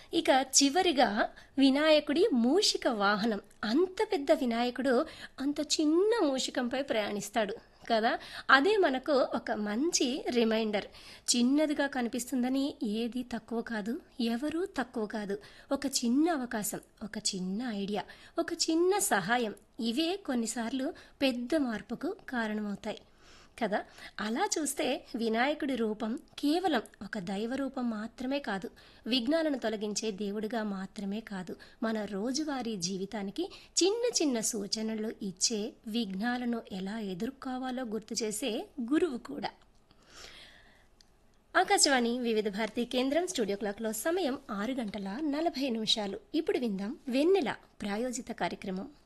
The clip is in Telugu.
ఇక చివరిగా వినాయకుడి మూషిక వాహనం అంత పెద్ద వినాయకుడు అంత చిన్న మూషికంపై ప్రయాణిస్తాడు కదా అదే మనకు ఒక మంచి రిమైండర్ చిన్నదిగా కనిపిస్తుందని ఏది తక్కువ కాదు ఎవరూ తక్కువ కాదు ఒక చిన్న అవకాశం ఒక చిన్న ఐడియా ఒక చిన్న సహాయం ఇవే కొన్నిసార్లు పెద్ద మార్పుకు కారణమవుతాయి కదా అలా చూస్తే వినాయకుడి రూపం కేవలం ఒక దైవ రూపం మాత్రమే కాదు విఘ్నాలను తొలగించే దేవుడిగా మాత్రమే కాదు మన రోజువారీ జీవితానికి చిన్న చిన్న సూచనలు ఇచ్చే విఘ్నాలను ఎలా ఎదుర్కోవాలో గుర్తు చేసే గురువు కూడా ఆకాశవాణి వివిధ భారతి కేంద్రం స్టూడియో క్లాక్లో సమయం ఆరు గంటల నలభై నిమిషాలు ఇప్పుడు విందాం వెన్నెల ప్రాయోజిత కార్యక్రమం